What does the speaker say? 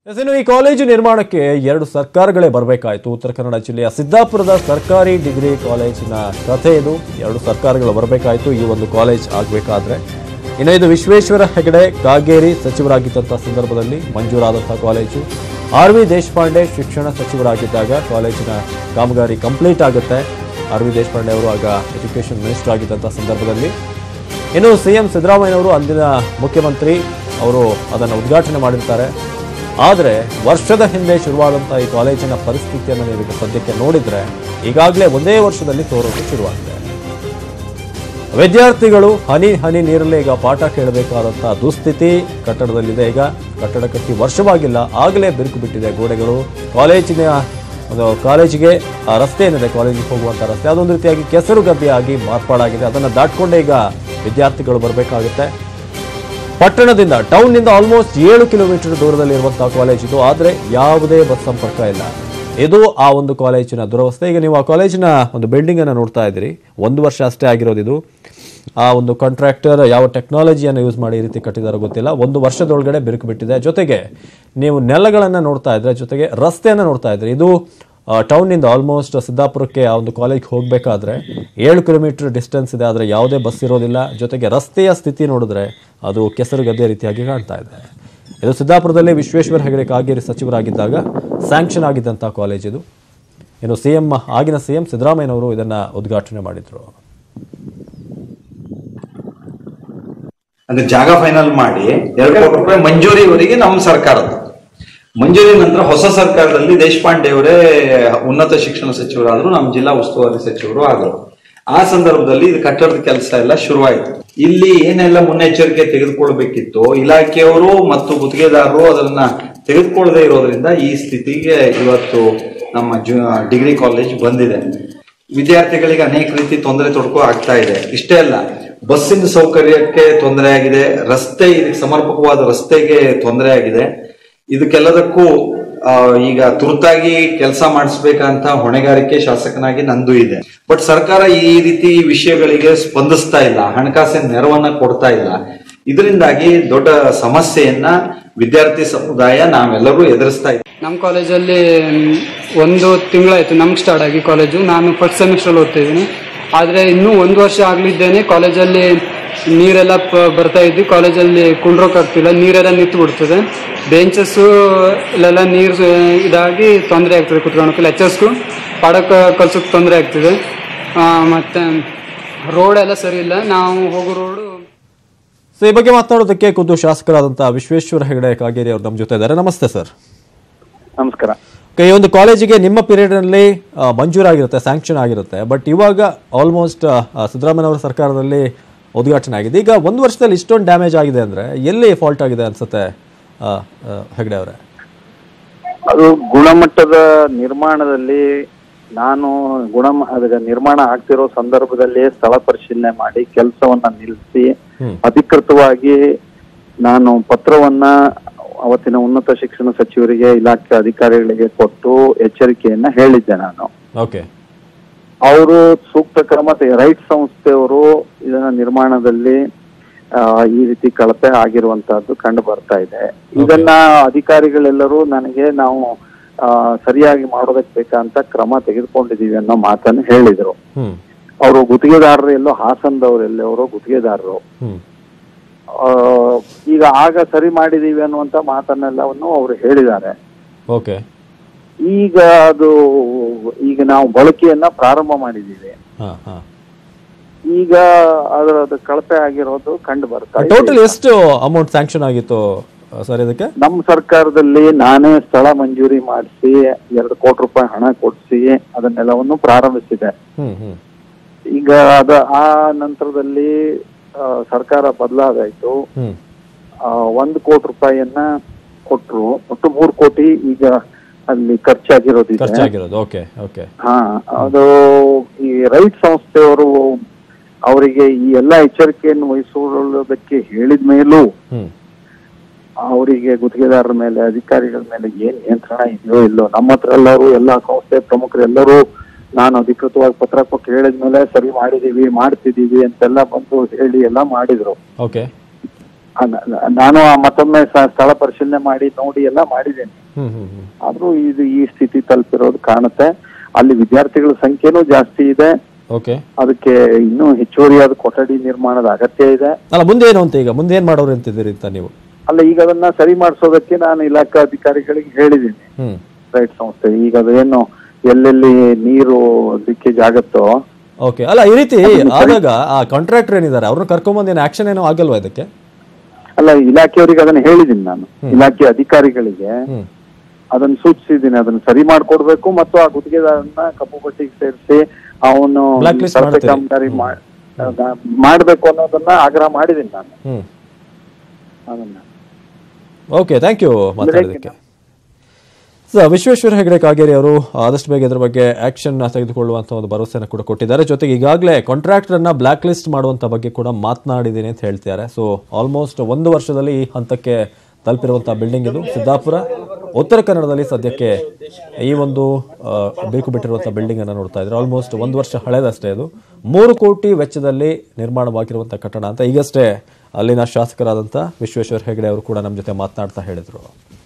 S, ಇನ್ನು ಈ college ನಿರ್ಮಾಣಕ್ಕೆ ಎರಡು ಸರ್ಕಾರಗಳೇ ಬರಬೇಕಾಯಿತು ಉತ್ತರ ಕನ್ನಡ ಜಿಲ್ಲೆಯ ಸಿದ್ದಾಪುರದ ಸರ್ಕಾರಿ ಡಿಗ್ರಿ ಕಾಲೇಜಿನ ಕಥೆ ಇದು ಎರಡು ಸರ್ಕಾರಗಳು ಬರಬೇಕಾಯಿತು ಈ ಒಂದು ಕಾಲೇಜ್ ಆಗಬೇಕಾದ್ರೆ ಇನ್ನು ಇದು ವಿಶ್ವೇಶ್ವರ ಹೆಗಡೆ ಕಾಗೇರಿ ಸಚಿವರಾಗಿದ್ದಂಥ ಸಂದರ್ಭದಲ್ಲಿ ಮಂಜೂರಾದಂಥ ಕಾಲೇಜು ಆರ್ ವಿ ದೇಶಪಾಂಡೆ ಶಿಕ್ಷಣ ಸಚಿವರಾಗಿದ್ದಾಗ ಕಾಲೇಜಿನ ಕಾಮಗಾರಿ ಕಂಪ್ಲೀಟ್ ಆಗುತ್ತೆ ಆರ್ ವಿ ದೇಶಪಾಂಡೆ ಅವರು ಆಗ ಎಜುಕೇಷನ್ ಮಿನಿಸ್ಟರ್ ಆಗಿದ್ದಂಥ ಸಂದರ್ಭದಲ್ಲಿ ಇನ್ನು ಸಿ ಎಂ ಸಿದ್ದರಾಮಯ್ಯನವರು ಅಂದಿನ ಮುಖ್ಯಮಂತ್ರಿ ಅವರು ಅದನ್ನು ಉದ್ಘಾಟನೆ ಮಾಡಿರ್ತಾರೆ ಆದರೆ ವರ್ಷದ ಹಿಂದೆ ಶುರುವಾದಂಥ ಈ ಕಾಲೇಜಿನ ಪರಿಸ್ಥಿತಿಯನ್ನು ನೀವೀಗ ಸದ್ಯಕ್ಕೆ ನೋಡಿದ್ರೆ ಈಗಾಗಲೇ ಒಂದೇ ವರ್ಷದಲ್ಲಿ ತೋರೋಕೆ ಶುರುವಾಗಿದೆ ವಿದ್ಯಾರ್ಥಿಗಳು ಹನಿ ಹನಿ ನೀರಲ್ಲೇ ಈಗ ಪಾಠ ಕೇಳಬೇಕಾದಂಥ ದುಸ್ಥಿತಿ ಕಟ್ಟಡದಲ್ಲಿದೆ ಈಗ ಕಟ್ಟಡ ಕಟ್ಟಿ ವರ್ಷವಾಗಿಲ್ಲ ಆಗಲೇ ಬಿರುಕು ಬಿಟ್ಟಿದೆ ಗೋಡೆಗಳು ಕಾಲೇಜಿನ ಒಂದು ಕಾಲೇಜಿಗೆ ಆ ರಸ್ತೆ ಏನಿದೆ ಕಾಲೇಜಿಗೆ ಹೋಗುವಂಥ ರಸ್ತೆ ಅದೊಂದು ರೀತಿಯಾಗಿ ಕೆಸರು ಗದ್ದೆಯಾಗಿ ಮಾರ್ಪಾಡಾಗಿದೆ ಅದನ್ನು ದಾಟ್ಕೊಂಡೇ ಈಗ ವಿದ್ಯಾರ್ಥಿಗಳು ಬರಬೇಕಾಗುತ್ತೆ ಪಟ್ಟಣದಿಂದ ಟೌನ್ನಿಂದ ಆಲ್ಮೋಸ್ಟ್ ಏಳು ಕಿಲೋಮೀಟರ್ ದೂರದಲ್ಲಿ ಇರುವಂತಹ ಕಾಲೇಜ್ ಇದು ಆದರೆ ಯಾವುದೇ ಬಸ್ ಸಂಪರ್ಕ ಇಲ್ಲ ಇದು ಆ ಒಂದು ಕಾಲೇಜಿನ ದುರವಸ್ಥೆ ಈಗ ನೀವು ಆ ಕಾಲೇಜಿನ ಒಂದು ಬಿಲ್ಡಿಂಗ್ ಅನ್ನು ನೋಡ್ತಾ ಇದ್ದೀರಿ ಒಂದು ವರ್ಷ ಅಷ್ಟೇ ಆಗಿರೋದು ಇದು ಆ ಒಂದು ಕಾಂಟ್ರಾಕ್ಟರ್ ಯಾವ ಟೆಕ್ನಾಲಜಿಯನ್ನು ಯೂಸ್ ಮಾಡಿ ಈ ರೀತಿ ಕಟ್ಟಿದಾರೋ ಗೊತ್ತಿಲ್ಲ ಒಂದು ವರ್ಷದೊಳಗಡೆ ಬಿರುಕು ಬಿಟ್ಟಿದೆ ಜೊತೆಗೆ ನೀವು ನೆಲಗಳನ್ನು ನೋಡ್ತಾ ಇದ್ರೆ ಜೊತೆಗೆ ರಸ್ತೆಯನ್ನು ನೋಡ್ತಾ ಇದ್ರಿ ಇದು ಆ, ಟೌನ್ನಿಂದ ಆಲ್ಮೋಸ್ಟ್ ಸಿದ್ದಾಪುರಕ್ಕೆ ಆ ಒಂದು ಕಾಲೇಜ್ಗೆ ಹೋಗಬೇಕಾದ್ರೆ ಏಳು ಕಿಲೋಮೀಟರ್ ಡಿಸ್ಟೆನ್ಸ್ ಇದೆ ಆದರೆ ಯಾವುದೇ ಬಸ್ ಇರೋದಿಲ್ಲ ಜೊತೆಗೆ ರಸ್ತೆಯ ಸ್ಥಿತಿ ನೋಡಿದ್ರೆ ಅದು ಕೆಸರು ಗದ್ದೆ ರೀತಿಯಾಗಿ ಕಾಣ್ತಾ ಇದೆ ಇದು ಸಿದ್ದಾಪುರದಲ್ಲಿ ವಿಶ್ವೇಶ್ವರ ಹೆಗಡೆ ಕಾಗೇರಿ ಸಚಿವರಾಗಿದ್ದಾಗ ಸ್ಯಾಂಕ್ಷನ್ ಆಗಿದ್ದಂಥ ಕಾಲೇಜ್ ಇದು ಇನ್ನು ಸಿ ಎಂ ಆಗಿನ ಸಿ ಎಂ ಸಿದ್ದರಾಮಯ್ಯನವರು ಇದನ್ನು ಉದ್ಘಾಟನೆ ಮಾಡಿದರು ಅಂದ್ರೆ ಜಾಗ ಫೈನಲ್ ಮಾಡಿ ಎರಡು ಕೋಟಿ ರೂಪಾಯಿ ಮಂಜೂರಿವರೆಗೆ ನಮ್ಮ ಸರ್ಕಾರದ್ದು ಮಂಜೂರಿ ನಂತರ ಹೊಸ ಸರ್ಕಾರದಲ್ಲಿ ದೇಶಪಾಂಡೆ ಅವರೇ ಉನ್ನತ ಶಿಕ್ಷಣ ಸಚಿವರಾದ್ರು ನಮ್ಮ ಜಿಲ್ಲಾ ಉಸ್ತುವಾರಿ ಸಚಿವರು ಆದರು ಆ ಸಂದರ್ಭದಲ್ಲಿ ಇದು ಕಟ್ಟಡದ ಕೆಲಸ ಎಲ್ಲ ಶುರುವಾಯಿತು ಇಲ್ಲಿ ಏನೆಲ್ಲ ಮುನ್ನೆಚ್ಚರಿಕೆ ತೆಗೆದುಕೊಳ್ಬೇಕಿತ್ತು ಇಲಾಖೆಯವರು ಮತ್ತು ಗುತ್ತಿಗೆದಾರರು ಅದನ್ನ ತೆಗೆದುಕೊಳ್ಳದೆ ಇರೋದ್ರಿಂದ ಈ ಸ್ಥಿತಿಗೆ ಇವತ್ತು ನಮ್ಮ ಜು ಡಿಗ್ರಿ ಕಾಲೇಜ್ ಬಂದಿದೆ ವಿದ್ಯಾರ್ಥಿಗಳಿಗೆ ಅನೇಕ ರೀತಿ ತೊಂದರೆ ತೊಡಕು ಆಗ್ತಾ ಇದೆ ಇಷ್ಟೇ ಅಲ್ಲ ಬಸ್ಸಿನ ಸೌಕರ್ಯಕ್ಕೆ ತೊಂದರೆ ಆಗಿದೆ ರಸ್ತೆ ಇದಕ್ಕೆ ಸಮರ್ಪಕವಾದ ರಸ್ತೆಗೆ ತೊಂದರೆ ಆಗಿದೆ ಇದಕ್ಕೆಲ್ಲದಕ್ಕೂ ಆ, ಈಗ ತುರ್ತಾಗಿ ಕೆಲಸ ಮಾಡಿಸ್ಬೇಕಂತ ಹೊಣೆಗಾರಿಕೆ ಶಾಸಕನಾಗಿ ನಂದು ಇದೆ ಬಟ್ ಸರ್ಕಾರ ಈ ರೀತಿ ವಿಷಯಗಳಿಗೆ ಸ್ಪಂದಿಸ್ತಾ ಇಲ್ಲ ಹಣಕಾಸಿನ ನೆರವನ್ನ ಕೊಡ್ತಾ ಇಲ್ಲ ಇದರಿಂದಾಗಿ ದೊಡ್ಡ ಸಮಸ್ಯೆಯನ್ನ ವಿದ್ಯಾರ್ಥಿ ಸಮುದಾಯ ನಾವೆಲ್ಲರೂ ಎದುರಿಸ್ತಾ ಇದ್ದೀವಿ ನಮ್ಮ ಕಾಲೇಜಲ್ಲಿ ಮ್, ಒಂದು ತಿಂಗಳಾಯಿತು ನಮ್ಗೆ ಸ್ಟಾರ್ಟ್ ಆಗಿ ಕಾಲೇಜು ನಾನು ಫಸ್ಟ್ ಸೆಮಿಸ್ಟ್ರಲ್ಲಿ ಓದ್ತಾ ಇದ್ದೀನಿ ಆದರೆ ಇನ್ನೂ ಒಂದು ವರ್ಷ ಆಗಲಿದ್ದೇನೆ ಕಾಲೇಜಲ್ಲಿ ನೀರೆಲ್ಲ ಪ ಬರ್ತಾ ಇದ್ದು ಕಾಲೇಜಲ್ಲಿ ಕುಂಡ್ರೋಕ್ಕಾಗ್ತಿಲ್ಲ ನೀರೆಲ್ಲ ನಿಂತು ಬಿಡ್ತದೆ ಬೆಂಚಸ್ಸು ಇಲ್ಲೆಲ್ಲ ನೀರು ಇದಾಗಿ ತೊಂದರೆ ಆಗ್ತದೆ ಕುತ್ಕೊಳ್ಳೋಕೆ ಲೆಕ್ಚರ್ಸ್ಗೂ ಪಾಠಕ್ಕೆ ಕಲ್ಸೋಕೆ ತೊಂದರೆ ಆಗ್ತಿದೆ ಆ, ಮತ್ತೆ ರೋಡ್ ಎಲ್ಲ ಸರಿ ಇಲ್ಲ ನಾವು ಹೋಗೋ ರೋಡು ಸೊ ಈ ಬಗ್ಗೆ ಮಾತನಾಡೋದಕ್ಕೆ ಖುದ್ದು ಶಾಸಕರಾದಂತಹ ವಿಶ್ವೇಶ್ವರ ಹೆಗಡೆ ಕಾಗೇರಿ ಅವರು ನಮ್ಮ ಜೊತೆ ಇದ್ದಾರೆ ನಮಸ್ತೆ ಸರ್ ನಮಸ್ಕಾರ ಈ ಒಂದು ಕಾಲೇಜಿಗೆ ನಿಮ್ಮ ಪೀರಿಯಡ್ ನಲ್ಲಿ ಆ, ಮಂಜೂರಾಗಿರುತ್ತೆ ಸ್ಯಾಂಕ್ಷನ್ ಆಗಿರುತ್ತೆ ಬಟ್ ಇವಾಗ ಆಲ್ಮೋಸ್ಟ್ ಸಿದ್ದರಾಮಯ್ಯ ಅವರ ಸರ್ಕಾರದಲ್ಲಿ ಉದ್ಘಾಟನೆ ಆಗಿದೆ ಈಗ ಒಂದು ವರ್ಷದಲ್ಲಿ ಇಷ್ಟೊಂದು ಡ್ಯಾಮೇಜ್ ಆಗಿದೆ ಅಂದ್ರೆ ಎಲ್ಲಿ ಫಾಲ್ಟ್ ಆಗಿದೆ ಅನ್ಸುತ್ತೆ ಆ, ಆ, ಹೆಗಡೆ ಅವರೇ ಅದು ಗುಣಮಟ್ಟದ ನಿರ್ಮಾಣದಲ್ಲಿ ನಾನು ಗುಣಮ ಅದರ ನಿರ್ಮಾಣ ಆಗ್ತಿರೋ ಸಂದರ್ಭದಲ್ಲಿ ಸ್ಥಳ ಪರಿಶೀಲನೆ ಮಾಡಿ ಕೆಲಸವನ್ನ ನಿಲ್ಲಿಸಿ ಹ್ಮ್. ಅಧಿಕೃತವಾಗಿ ನಾನು ಪತ್ರವನ್ನ ಅವತ್ತಿನ ಉನ್ನತ ಶಿಕ್ಷಣ ಸಚಿವರಿಗೆ ಇಲಾಖೆ ಅಧಿಕಾರಿಗಳಿಗೆ ಕೊಟ್ಟು ಎಚ್ಚರಿಕೆಯನ್ನ ಹೇಳಿದ್ದೆ ನಾನು ಓಕೆ ಅವರು ಸೂಕ್ತ ಕ್ರಮ ತೆ- ರೈಟ್ ಸಂಸ್ಥೆಯವರು ಇದನ್ನ ನಿರ್ಮಾಣದಲ್ಲಿ ಆ, ಈ ರೀತಿ ಕಳಪೆ ಆಗಿರುವಂತಹದ್ದು ಕಂಡು ಬರ್ತಾ ಇದೆ ಇದನ್ನ ಅಧಿಕಾರಿಗಳೆಲ್ಲರೂ ನನಗೆ ನಾವು ಆ, ಸರಿಯಾಗಿ ಮಾಡೋದಕ್ಕೆ ಬೇಕಂತ ಕ್ರಮ ತೆಗೆದುಕೊಂಡಿದೀವಿ ಅನ್ನೋ ಮಾತನ್ನು ಹೇಳಿದ್ರು ಹ್ಮ್ ಅವರು ಗುತ್ತಿಗೆದಾರರು ಎಲ್ಲೋ ಹಾಸನದವ್ರು ಎಲ್ಲವರು ಗುತ್ತಿಗೆದಾರರು ಹ್ಮ್ ಆ, ಈಗ ಆಗ ಸರಿ ಮಾಡಿದೀವಿ ಅನ್ನುವಂತ ಮಾತನ್ನೆಲ್ಲವನ್ನು ಅವರು ಹೇಳಿದ್ದಾರೆ ಓಕೆ ಈಗ ಅದು ಈಗ ನಾವು ಬಳಕೆಯನ್ನ ಪ್ರಾರಂಭ ಮಾಡಿದೀವಿ ಹಾ ಹಾ ಈಗ ಅದರ ಅದು ಕಳಪೆ ಆಗಿರೋದು ಕಂಡು ಬರ್ತಾ ಇದೆ. ಟೋಟಲ್ ಎಷ್ಟು ಅಮೌಂಟ್ ಸ್ಯಾಂಕ್ಷನ್ ಆಗಿತ್ತು ಸರ್ ಇದಕ್ಕೆ ನಮ್ಮ ಸರ್ಕಾರದಲ್ಲಿ ನಾನೇ ಸ್ಥಳ ಮಂಜೂರಿ ಮಾಡಿಸಿ ಎರಡು ಕೋಟಿ ರೂಪಾಯಿ ಹಣ ಕೊಡಿಸಿ ಅದನ್ನೆಲ್ಲವನ್ನು ಪ್ರಾರಂಭಿಸಿದೆ ಹ್ಮ್ ಹ್ಮ್ ಈಗ ಅದ ಆ ನಂತರದಲ್ಲಿ ಆ, ಸರ್ಕಾರ ಬದಲಾದಾಯ್ತು ಹ್ಮ್ ಆ, ಒಂದು ಕೋಟಿ ರೂಪಾಯಿಯನ್ನ ಕೊಟ್ರು ಒಟ್ಟು ಮೂರು ಕೋಟಿ ಈಗ ಅಲ್ಲಿ ಖರ್ಚಾಗಿರೋದಿದೆ ಖರ್ಚಾಗಿರೋದು ಓಕೆ ಓಕೆ ಹಾ ಅದು ಈ ರೈಟ್ ಸಂಸ್ಥೆಯವರು ಅವರಿಗೆ ಈ ಎಲ್ಲಾ ಎಚ್ಚರಿಕೆಯನ್ನು ವಹಿಸಿಕೊಳ್ಳೋದಕ್ಕೆ ಹೇಳಿದ ಮೇಲೂ ಹ್ಮ್ ಅವರಿಗೆ ಗುತ್ತಿಗೆದಾರರ ಮೇಲೆ ಅಧಿಕಾರಿಗಳ ಮೇಲೆ ಏನ್ ನಿಯಂತ್ರಣ ಇದೆಯೋ ಇಲ್ಲೋ ನಮ್ಮ ಹತ್ರ ಎಲ್ಲರೂ ಎಲ್ಲಾ ಸಂಸ್ಥೆ ಪ್ರಮುಖರು ಎಲ್ಲರೂ ನಾನು ಅಧಿಕೃತವಾಗಿ ಪತ್ರ ಕೊಟ್ಟು ಹೇಳಿದ್ಮೇಲೆ ಸರಿ ಮಾಡಿದೀವಿ ಮಾಡ್ತಿದೀವಿ ಅಂತೆಲ್ಲ ಬಂದು ಹೇಳಿ ಎಲ್ಲ ಮಾಡಿದ್ರು ಓಕೆ ಅಲ್ಲ- ಅಲ್ಲ, ನಾನು ಆ ಮತ್ತೊಮ್ಮೆ ಸ- ಸ್ಥಳ ಪರಿಶೀಲನೆ ಮಾಡಿ ನೋಡಿ ಎಲ್ಲ ಮಾಡಿದ್ದೇನೆ ಹ್ಮ್ ಹ್ಮ್ ಹ್ಮ್ ಆದ್ರೂ ಇದು ಈ ಸ್ಥಿತಿ ತಲುಪಿರೋದು ಕಾಣುತ್ತೆ ಅಲ್ಲಿ ವಿದ್ಯಾರ್ಥಿಗಳ ಸಂಖ್ಯೆನೂ ಜಾಸ್ತಿ ಇದೆ ಓಕೆ ಅದಕ್ಕೆ ಇನ್ನೂ ಹೆಚ್ಚುವರಿಯಾದ ಕೊಠಡಿ ನಿರ್ಮಾಣದ ಅಗತ್ಯ ಇದೆ ಅಲ್ಲ ಮುಂದೆ ಏನು ಅಂತ ಈಗ ಮುಂದೆ ಏನ್ ಮಾಡೋರು ಅಂತಿದ್ದೀರಿ ಅಂತ ನೀವು ಅಲ್ಲ ಈಗ ಅದನ್ನ ಸರಿ ಮಾಡಿಸೋದಕ್ಕೆ ನಾನು ಇಲಾಖಾ ಅಧಿಕಾರಿಗಳಿಗೆ ಹೇಳಿದ್ದೀನಿ ಹ್ಮ್ ರೈಟ್ ಸಂಸ್ಥೆ ಈಗ ಅದೇನು ಎಲ್ಲೆಲ್ಲಿ ನೀರು ಲೀಕೇಜ್ ಆಗತ್ತೋ ಓಕೆ ಅಲ್ಲ ಈ ರೀತಿ ಆದಾಗ ಆ ಕಾಂಟ್ರಾಕ್ಟರ್ ಏನಿದ್ದಾರೆ ಅವ್ರನ್ನ ಕರ್ಕೊಂಬಂದು ಏನು ಆಕ್ಷನ್ ಏನೋ ಆಗಲ್ವಾ ಇದಕ್ಕೆ ಅಲ್ಲ ಇಲಾಖೆಯವರಿಗೆ ಅದನ್ನ ಹೇಳಿದ್ದೀನಿ ನಾನು ಇಲಾಖೆ ಅಧಿಕಾರಿಗಳಿಗೆ ಹ್ಮ್ ಅದನ್ನ ಸೂಚಿಸಿದ್ದೀನಿ ಅದನ್ನ ಸರಿ ಮಾಡ್ಕೊಡ್ಬೇಕು ಮತ್ತು ಆ ಗುತ್ತಿಗೆದಾರನ್ನ ಕಪ್ಪು ಪಟ್ಟಿಗೆ ಸೇರಿಸಿ ಅವನು Blacklist ಕಳಪೆ ಮಾಡ್ತೀರಿ. ಕಾಮಗಾರಿ ಮಾಡ್- ಅದ- ಮಾಡ್ಬೇಕು ಅನ್ನೋದನ್ನ ಆಗ್ರಹ ಮಾಡಿದ್ದೀನಿ ನಾನು ಹ್ಮ್ ಅದನ್ನ ಓಕೆ ಥ್ಯಾಂಕ್ ಯು ಮಾತಾಡೋದಕ್ಕೆ ಸೊ ವಿಶ್ವೇಶ್ವರ ಹೆಗಡೆ ಕಾಗೇರಿ ಅವರು ಆದಷ್ಟು ಬೇಗ ಇದರ ಬಗ್ಗೆ ಆಕ್ಷನ್ ತೆಗೆದುಕೊಳ್ಳುವಂತ ಒಂದು ಭರವಸೆಯನ್ನು ಕೂಡ ಕೊಟ್ಟಿದ್ದಾರೆ ಜೊತೆಗೆ ಈಗಾಗಲೇ ಕಾಂಟ್ರಾಕ್ಟರ್ ಅನ್ನ ಬ್ಲಾಕ್ ಲಿಸ್ಟ್ ಮಾಡುವಂತ ಬಗ್ಗೆ ಕೂಡ ಮಾತನಾಡಿದ್ದೀನಿ ಅಂತ ಹೇಳ್ತಿದ್ದಾರೆ ಸೊ ಆಲ್ಮೋಸ್ಟ್ ಒಂದು ವರ್ಷದಲ್ಲಿ ಈ ಹಂತಕ್ಕೆ ತಲುಪಿರುವಂತಹ ಬಿಲ್ಡಿಂಗ್ ಇದು ಸಿದ್ದಾಪುರ ಉತ್ತರ ಕನ್ನಡದಲ್ಲಿ ಸದ್ಯಕ್ಕೆ ಈ ಒಂದು ಆ, ಬೇಕು ಬಿಟ್ಟಿರುವಂತಹ ಬಿಲ್ಡಿಂಗ್ ಅನ್ನು ನೋಡ್ತಾ ಇದ್ದಾರೆ ಆಲ್ಮೋಸ್ಟ್ ಒಂದು ವರ್ಷ ಹಳೆದಷ್ಟೇ ಇದು ಮೂರು ಕೋಟಿ ವೆಚ್ಚದಲ್ಲಿ ನಿರ್ಮಾಣವಾಗಿರುವಂತಹ ಕಟ್ಟಡ ಅಂತ ಈಗಷ್ಟೇ ಅಲ್ಲಿನ ಶಾಸಕರಾದಂಥ ವಿಶ್ವೇಶ್ವರ ಹೆಗಡೆ ಅವರು ಕೂಡ ನಮ್ಮ ಜೊತೆ ಮಾತನಾಡ್ತಾ ಹೇಳಿದರು